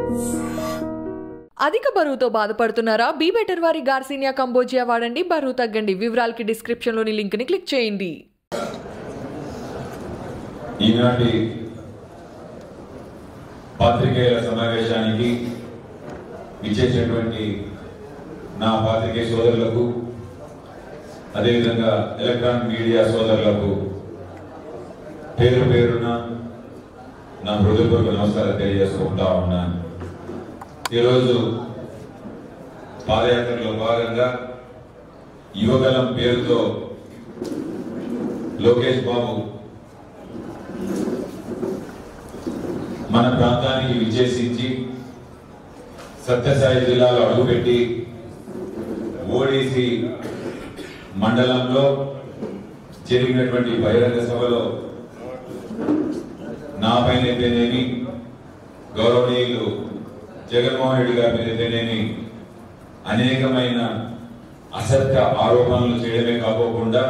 అధిక బరువుతో బాధపడుతున్నారా బీ బెటర్ వారి గార్సినియా కంబోజియా వాడండి బరువు తగ్గండి వివరాలకి డిస్క్రిప్షన్లోని లింక్ని క్లిక్ చేయండి ఈనాటి పాత్రికేయుల సమావేశానికి ఇచ్చేసినటువంటి నా పాత్రికేయ సోదరులకు అదేవిధంగా ఎలక్ట్రానిక్ మీడియా సోదరులకు పేరు పేరున నా హృదయపూర్వక నమస్కారం తెలియజేసుకుంటా ఉన్నాను ఈరోజు పాదయాత్రలో భాగంగా యువగలం పేరుతో లోకేష్ బాబు మన ప్రాంతానికి విచ్చేసించి సత్యసాయి జిల్లాలో అడుగుపెట్టి ఓడిసి మండలంలో జరిగినటువంటి బహిరంగ సభలో నా పైన అయితేనేమి గౌరవనీయులు జగన్మోహన్ రెడ్డి గారి మీద అయితేనేమి అనేకమైన అసత్య ఆరోపణలు చేయడమే కాకోకుండా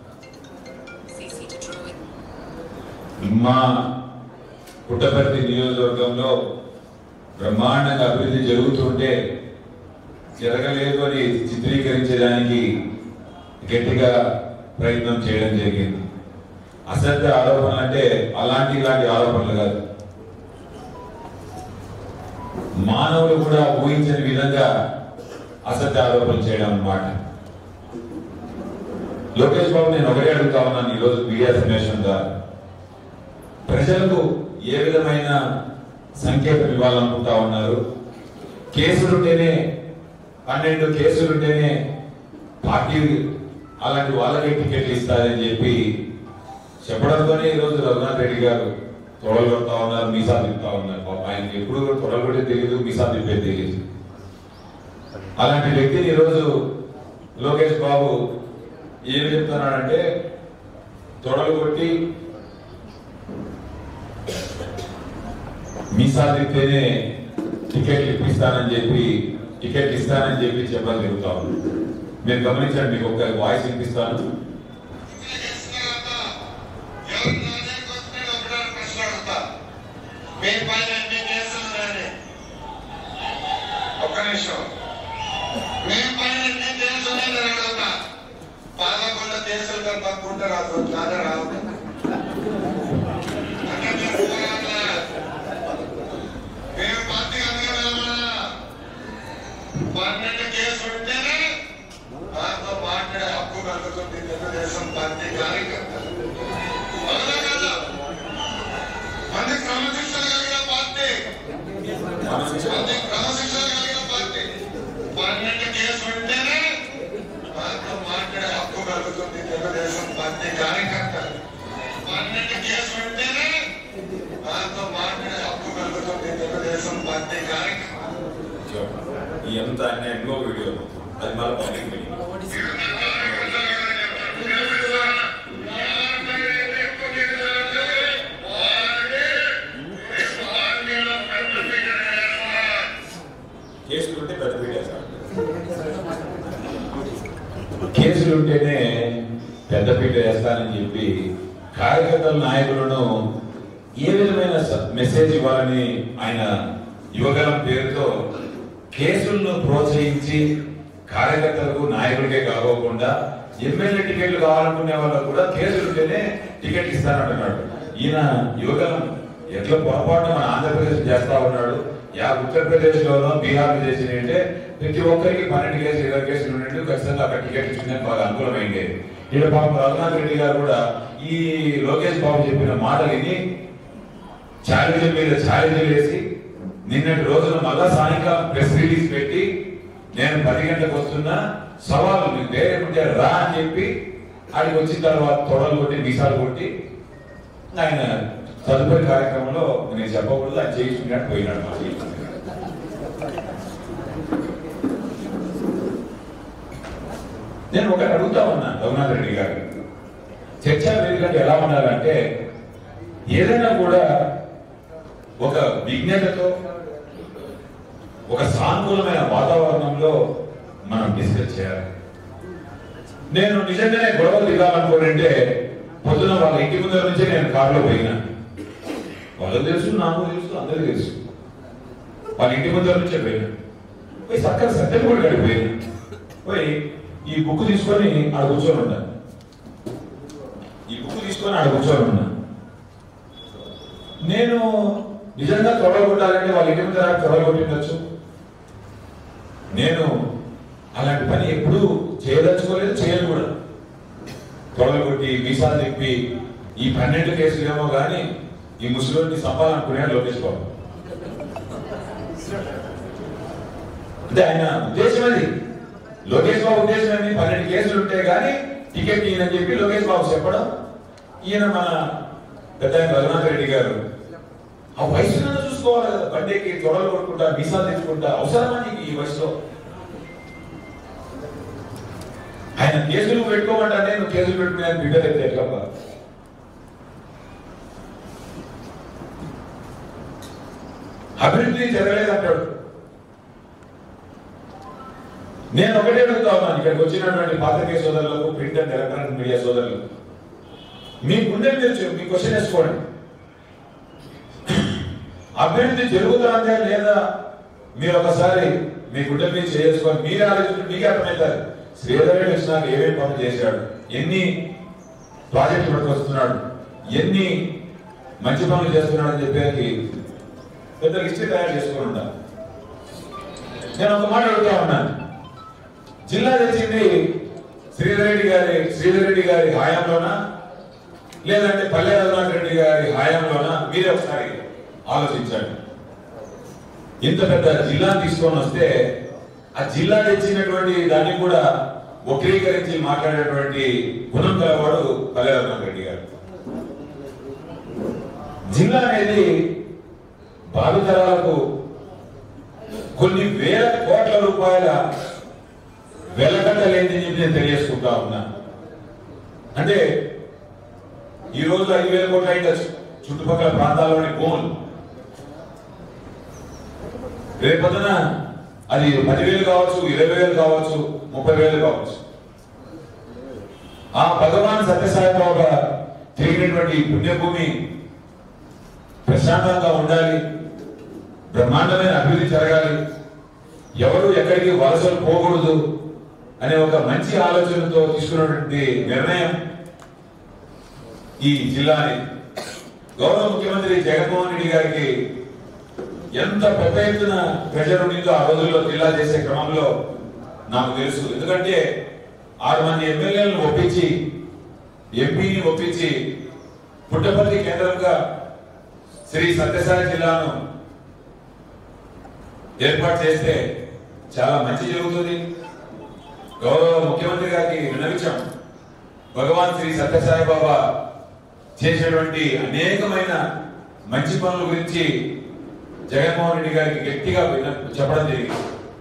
మా పుట్టపర్తి నియోజకవర్గంలో బ్రహ్మాండంగా అభివృద్ధి జరుగుతుంటే జరగలేదు అని చిత్రీకరించడానికి గట్టిగా ప్రయత్నం చేయడం జరిగింది అసత్య ఆరోపణలు అంటే అలాంటి ఇలాంటి ఆరోపణలు కాదు మానవులు కూడా ఊహించని విధంగా అసత్య ఆరోపణలు చేయడం అన్నమాట లోకేష్ బాబు నేను ఒకటే అడుగుతా ఉన్నాను ఈరోజు మీడియా సమావేశం ద్వారా ప్రజలకు ఏ విధమైన సంకేతం ఇవ్వాలనుకుంటా ఉన్నారు కేసులుంటేనే పన్నెండు కేసులుంటేనే పార్టీ అలాంటి వాళ్ళకే టికెట్లు ఇస్తారని చెప్పి చెప్పడంతోనే ఈరోజు రఘునాథ్ రెడ్డి గారు తొడలు కొడతా ఉన్నారు మీసా తిప్పుతా ఉన్నారు పాపం ఆయనకి ఎప్పుడు కూడా తొడలు కొట్టే తెలియదు మీసా తిప్పేది తెలియదు అలాంటి వ్యక్తిని ఈరోజు లోకేష్ బాబు ఏం చెప్తున్నాడంటే తొడలు కొట్టి మీసా తిప్పితేనే టికెట్లు ఇప్పిస్తానని చెప్పి టికెట్ ఇస్తానని చెప్పి చెప్పడం జరుగుతా ఉంది మీరు గమనించండి మీకు ఒక వాయిస్ వినిపిస్తాను మీ పైన ఎన్ని కేసులు ఉన్నాయి ఒక్క నిమిషం మీ పైన ఎన్ని కేసులు ఉన్నాయి నేను అడుగుతా పదకొండు కేసులు కానీ తప్పుంటే రాదు చాలా రాదు అంటే మీరు పోరాడలే. మేము పార్టీ అందుకే వెళ్ళమన్నా పన్నెండు కేసులు ఉంటేనే నాతో మాట్లాడే హక్కు కలుగుతుంది తెలుగుదేశం పార్టీ కార్యకర్తలు అవునా కదా మంది క్రమశిక్షణ కలిగిన పార్టీ మంది క్రమశిక్షణ కలిగిన పార్టీ పన్నెండు కేసులు ఉంటేనే నాతో మాట్లాడే హక్కు కలుగుతుంది తెలుగుదేశం పార్టీ కార్యకర్తలు పన్నెండు కేసులు ఉంటేనే నాతో మాట్లాడే హక్కు కలుగుతుంది తెలుగుదేశం పార్టీ కార్యకర్తలు ఈ ఎంత అన్యాయంలో వీడియో అది మళ్ళీ పబ్లిక్ మీటింగ్ కేసులు ఉంటే పెద్ద పీట వేస్తారు. కేసులు ఉంటేనే పెద్ద పీట వేస్తానని చెప్పి కార్యకర్తల నాయకులను ఏ విధమైన స- మెసేజ్ ఇవ్వాలని ఆయన యువగలం పేరుతో కేసులను ప్రోత్సహించి కార్యకర్తలకు నాయకుడికే కాకోకుండా ఎమ్మెల్యే టికెట్లు కావాలనుకునే వాళ్ళకు కూడా కేసులు ఉంటేనే టికెట్ ఇస్తానంటున్నాడు ఈయన యువగలం ఎట్లా పొరపాటు మన ఆంధ్రప్రదేశ్ చేస్తా ఉన్నాడు యా ఉత్తరప్రదేశ్ లోనో బీహార్ చేసిన అంటే ప్రతి ఒక్కరికి పన్నెండు కేసులు ఇరవై కేసులు ఉన్నట్టు ఖచ్చితంగా అక్కడ టికెట్ ఇచ్చిందని బాగా అనుకూలమైంది ఇక్కడ పాపం రఘునాథ్ రెడ్డి గారు కూడా ఈ లోకేష్ బాబు చెప్పిన మాటలు విని ఛాలెంజ్ మీద ఛాలెంజ్ వేసి నిన్నటి రోజున మళ్ళా సాయంకాలం ప్రెస్ రిలీజ్ పెట్టి నేను పది గంటలకు వస్తున్నా సవాలు నీకు వేరే ఉంటే రా అని చెప్పి ఆడికి వచ్చిన తర్వాత తొడలు కొట్టి మీసాలు కొట్టి ఆయన తదుపరి కార్యక్రమంలో నేను చెప్పకూడదు ఆయన చేయించుకున్నట్టు పోయినాడు మా జీవితం. నేను ఒకటి అడుగుతా ఉన్నా రఘునాథ్ రెడ్డి గారు చర్చా వేదికలు ఎలా ఉండాలంటే ఏదైనా కూడా ఒక విజ్ఞతతో ఒక సానుకూలమైన వాతావరణంలో మనం డిస్కస్ చేయాలి నేను నిజంగానే గొడవలు దిగాలనుకోనంటే పొద్దున వాళ్ళ ఇంటి ముందర నుంచే నేను కారులో పోయినా వాళ్ళకి తెలుసు నాకు తెలుసు అందరికీ తెలుసు వాళ్ళ ఇంటి ముందర నుంచే పోయినా పోయి సక్కర సత్యం కూడా గడిపోయింది పోయి ఈ బుక్ తీసుకొని ఆడ కూర్చొని ఉన్నా ఈ బుక్ తీసుకొని ఆడ కూర్చొని ఉన్నా నేను నిజంగా తొడగొట్టాలంటే వాళ్ళ ఇంటి ముందర తొడగొట్టిండొచ్చు నేను అలాంటి పని ఎప్పుడూ చేయదలుచుకోలేదు చేయను కూడా తొడగొట్టి వీసాలు తిప్పి ఈ పన్నెండు కేసులేమో కానీ ఈ ముస్లింని సంపాలనుకునే లోకేష్ బాబు అంటే ఆయన ఉద్దేశం అది లోకేష్ బాబు ఉద్దేశం ఏంది పన్నెండు కేసులు ఉంటే గానీ టికెట్ ఈయనని చెప్పి లోకేష్ బాబు చెప్పడం ఈయన మన పెద్ద ఆయన రఘునాథ్ రెడ్డి గారు ఆ వయసులో చూసుకోవాలి కదా బండికి త్వరలు కొట్టుకుంటా వీసాలు తెచ్చుకుంటా అవసరమా నీకు ఈ వయసులో ఆయన కేసులు పెట్టుకోమంటే నువ్వు కేసులు పెట్టుకునే బిడ్డ తెస్తే ఎట్లా బా? అభివృద్ధి జరగలేదంటాడు నేను ఒకటే అడుగుతా ఉన్నాను ఇక్కడికి వచ్చినటువంటి పాత్రికేయ సోదరులకు ప్రింట్ అండ్ ఎలక్ట్రానిక్ మీడియా సోదరులకు మీ గుండె మీరు చె- మీ క్వశ్చన్ వేసుకోండి అభివృద్ధి జరుగుతుందా లేదా మీరు ఒకసారి మీ గుండె మీద చేసుకొని మీరే ఆలోచించి మీకే అర్థమవుతారు శ్రీధర్ రెడ్డి వచ్చినాక ఏమేమి పనులు చేశాడు ఎన్ని ప్రాజెక్టులు పట్టుకొస్తున్నాడు ఎన్ని మంచి పనులు చేస్తున్నాడు అని చెప్పేసి పెద్ద లిస్ట్ తయారు చేసుకొని ఉంటాను నేను ఒక మాట అడుగుతా ఉన్నాను జిల్లా తెచ్చింది శ్రీధర్ రెడ్డి గారి శ్రీధర్ రెడ్డి గారి హయాంలోనా లేదంటే పల్లె రఘునాథ్ రెడ్డి గారి హయాంలోనా మీరే ఒకసారి ఆలోచించండి ఇంత పెద్ద జిల్లా తీసుకొని వస్తే ఆ జిల్లా తెచ్చినటువంటి దాన్ని కూడా వక్రీకరించి మాట్లాడేటువంటి గుణం గలవాడు పల్లె రఘునాథ్ రెడ్డి గారు జిల్లా అనేది భావితరాలకు కొన్ని వేల కోట్ల రూపాయల వెలకట్ట లేదని చెప్పి నేను తెలియజేసుకుంటా ఉన్నా అంటే ఈ రోజు ఐదు వేల కోట్లు అయిండొచ్చు చుట్టుపక్కల ప్రాంతాల్లోని భూములు రేపొద్దున అది పదివేలు కావచ్చు ఇరవై వేలు కావచ్చు ముప్పై వేలు కావచ్చు ఆ భగవాన్ సత్యసాయిబాబా తిరిగినటువంటి ఈ పుణ్యభూమి ప్రశాంతంగా ఉండాలి బ్రహ్మాండమైన అభివృద్ధి జరగాలి ఎవరు ఎక్కడికి వలసలు పోకూడదు అనే ఒక మంచి ఆలోచనతో తీసుకున్నటువంటి నిర్ణయం ఈ జిల్లాని గౌరవ ముఖ్యమంత్రి జగన్మోహన్ రెడ్డి గారికి ఎంత పెద్ద ఎత్తున ప్రెషర్ ఉండిందో ఆ రోజుల్లో జిల్లా చేసే క్రమంలో నాకు తెలుసు ఎందుకంటే ఆరు మంది ఎమ్మెల్యేలను ఒప్పించి ఎంపీని ఒప్పించి పుట్టపర్తి కేంద్రంగా శ్రీ సత్యసాయి జిల్లాను ఏర్పాటు చేస్తే చాలా మంచి జరుగుతుంది గౌరవ ముఖ్యమంత్రి గారికి విన్నవించాం భగవాన్ శ్రీ సత్యసాయి బాబా చేసినటువంటి అనేకమైన మంచి పనుల గురించి జగన్మోహన్ రెడ్డి గారికి గట్టిగా విన్న- చెప్పడం జరిగింది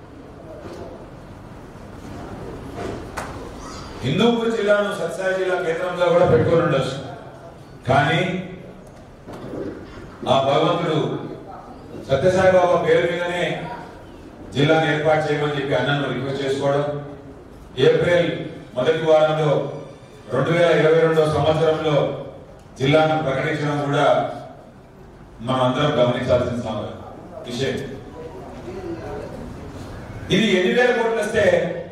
హిందూపూర్ జిల్లాను సత్యసాయి జిల్లా కేంద్రంగా కూడా పెట్టుకొని ఉండొచ్చు కానీ ఆ భగవంతుడు సత్యసాయి బాబా పేరు మీదనే జిల్లాను ఏర్పాటు చేయమని చెప్పి అన్నను రిక్వెస్ట్ చేసుకోవడం ఏప్రిల్ మొదటి వారంలో రెండు వేల ఇరవై రెండో సంవత్సరంలో జిల్లాను ప్రకటించడం కూడా మనం అందరం గమనించాల్సిన సమ- విషయం ఇది ఎన్ని వేల కోట్లు వస్తే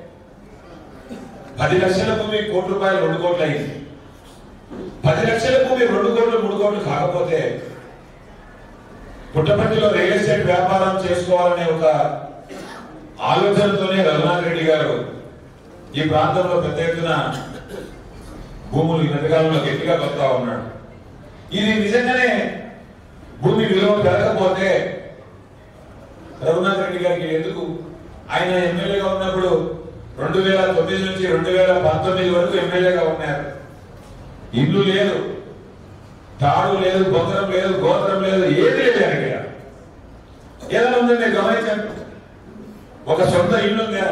పది లక్షల భూమి కోటి రూపాయలు రెండు కోట్లు అయింది పది లక్షల భూమి రెండు కోట్లు మూడు కోట్లు కాకపోతే పుట్టపర్తిలో రియల్ ఎస్టేట్ వ్యాపారం చేసుకోవాలనే ఒక ఆలోచనతోనే రఘునాథ్ రెడ్డి గారు ఈ ప్రాంతంలో పెద్ద ఎత్తున భూములు ఈ మధ్యకాలంలో గట్టిగా కొత్తా ఉన్నాడు ఇది నిజంగానే భూమి విలువ పెరగకపోతే రఘునాథ్ రెడ్డి గారికి ఎందుకు ఆయన ఎమ్మెల్యేగా ఉన్నప్పుడు రెండు వేల తొమ్మిది నుంచి రెండు వేల పంతొమ్మిది వరకు ఎమ్మెల్యేగా ఉన్నారు ఇల్లు లేదు తాడు లేదు గోత్రం లేదు గోత్రం లేదు ఏది లేదు ఆయనకి ఈడ. ఏదైనా ఉందండి గమనించండి ఒక సొంత ఇల్లు ఉందా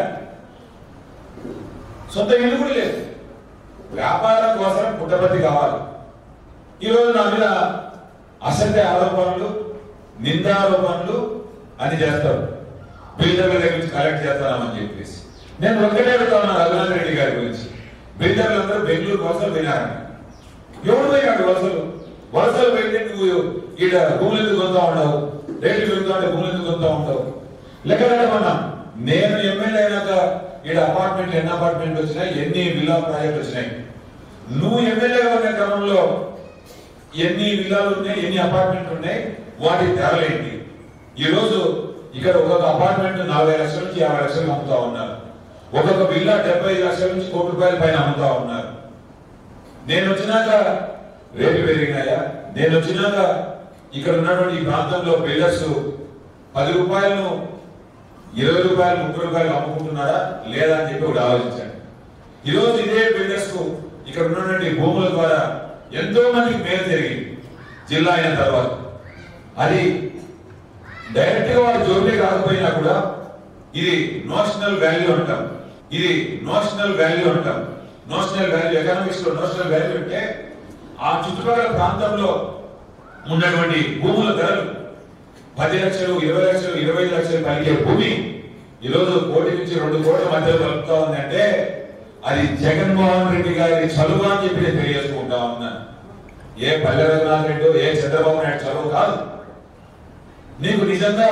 సొంత ఇల్లు కూడా లేదు వ్యాపారం కోసం పుట్టపర్తి కావాలి ఈరోజు నా మీద అసత్య ఆరోపణలు నిందారోపణలు అని చేస్తారు బిల్డర్ల దగ్గర నుంచి కలెక్ట్ చేస్తామని చెప్పేసి నేను ఒక్కటే అడుగుతా ఉన్నా రఘునాథ్ రెడ్డి గారి గురించి బిల్డర్లందరూ బెంగళూరు వలసలు పోయినారని ఎవడు పోయినాడు వలసలు వలసలు పోయింటే నువ్వు ఈడ భూములు ఎందుకు కొంటా ఉండవు రేట్లు పెరుగుతా ఉంటే భూములు ఎందుకు కొంటా ఉంటావు లెక్క పెట్టమన్నా నేను ఎమ్మెల్యే అయినాక ఇక్కడ అపార్ట్మెంట్లు ఎన్ని అపార్ట్మెంట్లు వచ్చినాయి ఎన్ని విల్లా ప్రాజెక్టులు వచ్చినాయి నువ్వు ఎమ్మెల్యేగా ఉన్న క్రమంలో ఎన్ని విల్లాలు ఉన్నాయి ఎన్ని అపార్ట్మెంట్లు ఉన్నాయి వాటి ధరలేంటి ఈ రోజు ఇక్కడ ఒక్కొక్క అపార్ట్మెంట్ నలభై లక్షల నుంచి యాభై లక్షలు అమ్ముతా ఉన్నారు ఒక్కొక్క విల్లా డెబ్బై లక్షల నుంచి కోటి రూపాయల పైన అమ్ముతా ఉన్నారు నేను వచ్చినాక రేట్లు పెరిగినాయా నేను వచ్చినాక ఇక్కడ ఉన్నటువంటి ఈ ప్రాంతంలో బిల్డర్స్ పది రూపాయలను ఇరవై రూపాయలు ముప్పై రూపాయలు అమ్ముకుంటున్నారా లేదా అని చెప్పి ఒకటి ఆలోచించండి ఈరోజు ఇదే బిల్డర్స్ కు ఇక్కడ ఉన్నటువంటి భూముల ద్వారా ఎంతో మందికి మేలు జరిగింది జిల్లా అయిన తర్వాత అది డైరెక్ట్ గా వారి జోబులోకి రాకపోయినా కూడా ఇది నోషనల్ వాల్యూ అంటాం ఇది నోషనల్ వాల్యూ అంటాం నోషనల్ వాల్యూ ఎకనామిక్స్ లో నోషనల్ వాల్యూ అంటే ఆ చుట్టుపక్కల ప్రాంతంలో ఉన్నటువంటి భూముల ధరలు పది లక్షలు ఇరవై లక్షలు ఇరవై ఐదు లక్షలు పలికే భూమి ఈరోజు కోటి నుంచి రెండు కోట్ల మధ్యలో కలుపుతా ఉందంటే అది జగన్మోహన్ రెడ్డి గారి చదువు అని చెప్పి నేను తెలియజేసుకుంటా ఉన్నాను ఏ పల్లె రఘునాథ్ రెడ్డి ఏ చంద్రబాబు నాయుడు చదువు కాదు నీకు నిజంగా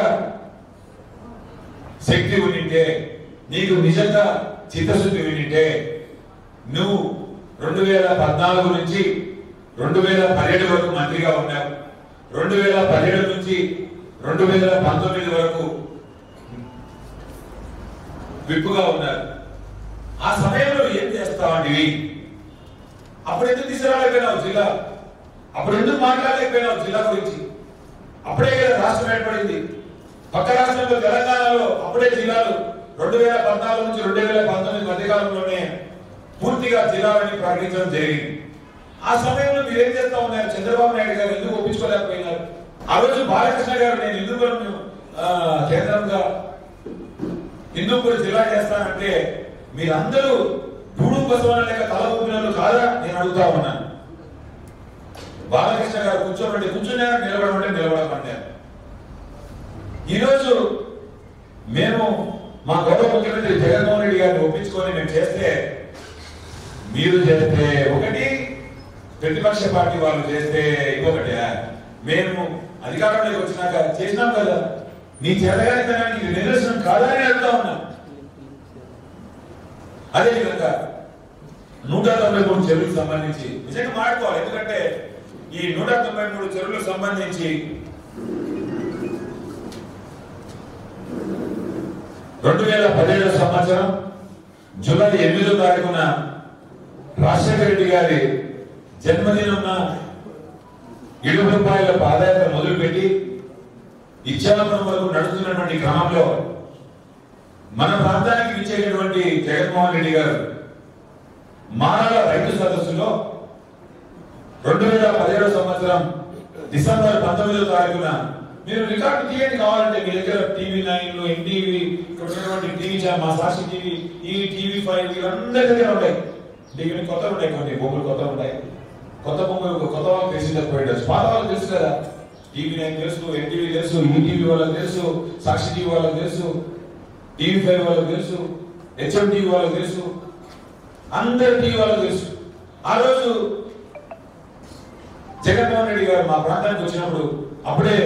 శక్తి ఉండింటే నీకు నిజంగా చిత్తశుద్ధి ఉండింటే నువ్వు రెండు వేల పద్నాలుగు నుంచి రెండు వేల పదిహేడు వరకు మంత్రిగా ఉన్నావు రెండు వేల పదిహేడు నుంచి రెండు వేల పంతొమ్మిది వరకు విప్పుగా ఉన్నారు ఆ సమయంలో ఏం చేస్తావంటివి అప్పుడు ఎందుకు తీసుకురాలేకపోయినావు జిల్లా అప్పుడు ఎందుకు మాట్లాడలేకపోయినావు జిల్లా గురించి అప్పుడే కదా రాష్ట్రం ఏర్పడింది పక్క రాష్ట్రంలో తెలంగాణలో అప్పుడే జిల్లాలు రెండు వేల పద్నాలుగు నుంచి రెండు వేల పంతొమ్మిది మధ్యకాలంలోనే పూర్తిగా జిల్లాలని ప్రకటించడం జరిగింది ఆ సమయంలో మీరు ఏం చేస్తా ఉన్నారు చంద్రబాబు నాయుడు గారు ఎందుకు ఒప్పించుకోలేకపోయినారు ఆ రోజు బాలకృష్ణ గారు నేను హిందూపురం ఆ, కేంద్రంగా హిందూపురం జిల్లా చేస్తానంటే మీరందరూ గూడు బసవన లేక తల ఊపినట్లు కాదా నేను అడుగుతా ఉన్నాను బాలకృష్ణ గారు కూర్చోమంటే కూర్చున్నారు నిలబడమంటే నిలబడమన్నారు ఈరోజు మేము మా గౌరవ ముఖ్యమంత్రి జగన్మోహన్ రెడ్డి గారిని ఒప్పించుకొని మేము చేస్తే మీరు చేస్తే ఒకటి ప్రతిపక్ష పార్టీ వాళ్ళు చేస్తే ఇంకొకటి మేము అధికారంలోకి వచ్చినాక చేసినాం కదా నీ చేతగానితనానికి ఇది నిదర్శనం కాదా అని అడుగుతా ఉన్నాం అదేవిధంగా నూట తొంభై మూడు చెరువులకు సంబంధించి నిజంగా మాట్లాడుకోవాలి ఎందుకంటే ఈ నూట తొంభై మూడు చెరువులకు సంబంధించి రెండు వేల పదిహేడు సంవత్సరం జూలై ఎనిమిదో తారీఖున రాజశేఖర రెడ్డి గారి జన్మదినం ఏడు రూపాయల పాదయాత్ర మొదలుపెట్టి ఇచ్చాపురం వరకు నడుస్తున్నటువంటి క్రమంలో మన ప్రాంతానికి ఇచ్చేటటువంటి జగన్మోహన్ రెడ్డి గారు మానవ రైతు సదస్సులో రెండు వేల పదిహేడు సంవత్సరం డిసెంబర్ పంతొమ్మిదో తారీఖున మీరు రికార్డు తీయండి కావాలంటే మీ దగ్గర టీవీ నైన్ లో ఎన్టీవీ ఇక్కడ ఉన్నటువంటి TV channel Maa Sakshi TV E TV five వీళ్ళందరి దగ్గర ఉంటాయి టీవీ కొత్త ఉంటాయి కొన్ని బొమ్మలు కొత్త ఉంటాయి కొత్త బొమ్మలు కొత్త వాళ్ళు తెలిసిపోయాడు పాత వాళ్ళు తెలుసు కదా టీవీ నైన్ తెలుసు ఎన్టీవీ తెలుసు ఈటీవీ వాళ్ళకి తెలుసు సాక్షి టీవీ వాళ్ళకి తెలుసు టీవీ ఫైవ్ వాళ్ళకి తెలుసు హెచ్ఎం టీవీ వాళ్ళకి తెలుసు అందరి టీవీ వాళ్ళకి తెలుసు ఆ రోజు జగన్మోహన్ రెడ్డి గారు మా ప్రాంతానికి వచ్చినప్పుడు అప్పుడే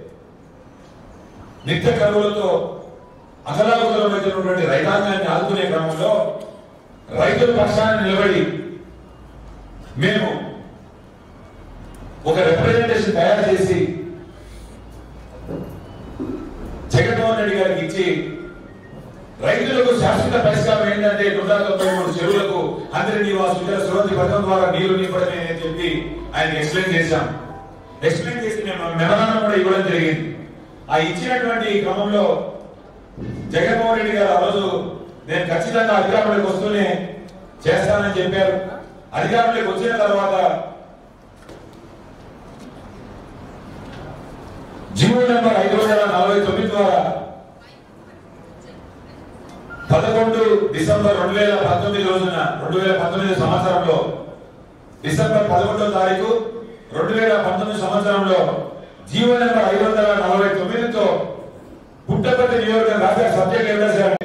నిత్య కరువులతో అకలాకులమైనటువంటి రైతాంగాన్ని ఆదుకునే క్రమంలో రైతుల పక్షాన్ని నిలబడి మేము ఒక రిప్రజెంటేషన్ తయారు చేసి జగన్మోహన్ రెడ్డి గారికి ఇచ్చి రైతులకు శాశ్వత పరిష్కారం ఏంటంటే నూట తొంభై మూడు చెరువులకు అందరి నివాసు ఇతర సురక్ష పథకం ద్వారా నీరు నింపడమే అని చెప్పి ఆయన ఎక్స్ప్లెయిన్ చేశాం ఎక్స్ప్లెయిన్ చేసి మేము మెమరాండం కూడా ఇవ్వడం జరిగింది ఆ ఇచ్చినటువంటి క్రమంలో జగన్మోహన్ రెడ్డి గారు ఆ రోజు నేను ఖచ్చితంగా అధికారంలోకి వస్తూనే చేస్తానని చెప్పారు అధికారంలోకి వచ్చిన తర్వాత జీవో నెంబర్ ఐదు వందల నలభై తొమ్మిది ద్వారా పదకొండు డిసెంబర్ రెండు వేల పంతొమ్మిది రోజున రెండు వేల పంతొమ్మిది సంవత్సరంలో డిసెంబర్ పదకొండో తారీఖు రెండు వేల పంతొమ్మిది సంవత్సరంలో జీవో నెంబర్ ఐదు వందల నలభై తొమ్మిదితో పుట్టపర్తి నియోజకవర్గం రాష్ట్ర సబ్జెక్ట్ ఏమిటో sir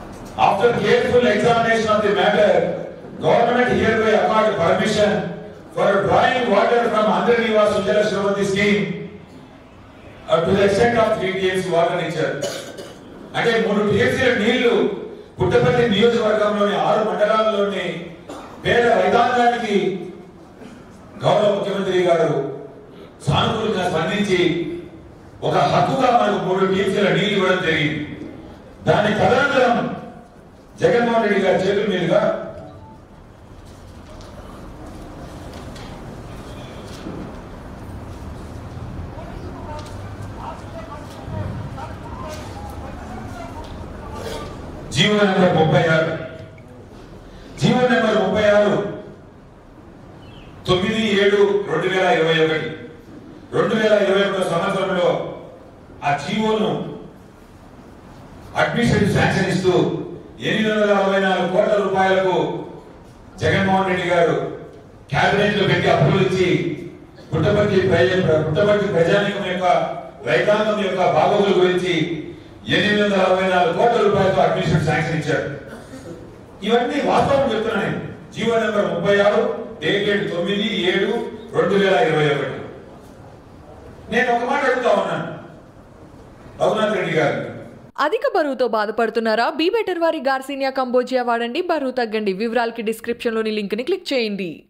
After careful examination of the matter, government hereby accord permission for drawing water from Andhra Sujala Shravati scheme uh, to the extent of 3 TMC water nature. అంటే మూడు టీఎంసీల నీళ్లు పుట్టపర్తి నియోజకవర్గంలోని ఆరు మండలాల్లోని పేద రైతాంగానికి గౌరవ ముఖ్యమంత్రి గారు సానుకూలంగా స్పందించి ఒక హక్కుగా మనకు మూడు టీఎంసీల నీళ్లు ఇవ్వడం జరిగింది దాని తదనంతరం జగన్మోహన్ రెడ్డి గారి చేతుల మీదుగా జీవో నెంబర్ ముప్పై ఆరు జీవో నెంబర్ ముప్పై ఆరు తొమ్మిది ఏడు రెండు వేల ఇరవై ఒకటి రెండు వేల ఇరవై ఒకటో సంవత్సరంలో ఆ జీవోను అడ్మిషన్ శాంక్షన్ ఇస్తూ ఎనిమిది వందల అరవై నాలుగు కోట్ల రూపాయలకు జగన్మోహన్ రెడ్డి గారు కేబినెట్ లో పెట్టి అప్పులు ఇచ్చి పుట్టపర్తి ప్రజ పుట్టపర్తి ప్రజానికం యొక్క రైతాంగం యొక్క బాగోగుల గురించి ఎనిమిది వందల అరవై నాలుగు కోట్ల రూపాయలతో అడ్మిషన్ శాంక్షన్ ఇచ్చారు ఇవన్నీ వాస్తవం చెప్తున్నా నేను జీవో నెంబర్ ముప్పై ఆరు డేటెడ్ తొమ్మిది ఏడు రెండు వేల ఇరవై ఒకటి నేను ఒక మాట అడుగుతా ఉన్నాను రఘునాథ్ రెడ్డి గారు అధిక బరువుతో బాధపడుతున్నారా బీ బెటర్ వారి గార్సినియా కంబోజియా వాడండి బరువు తగ్గండి వివరాలకి డిస్క్రిప్షన్లోని లింక్ని క్లిక్ చేయండి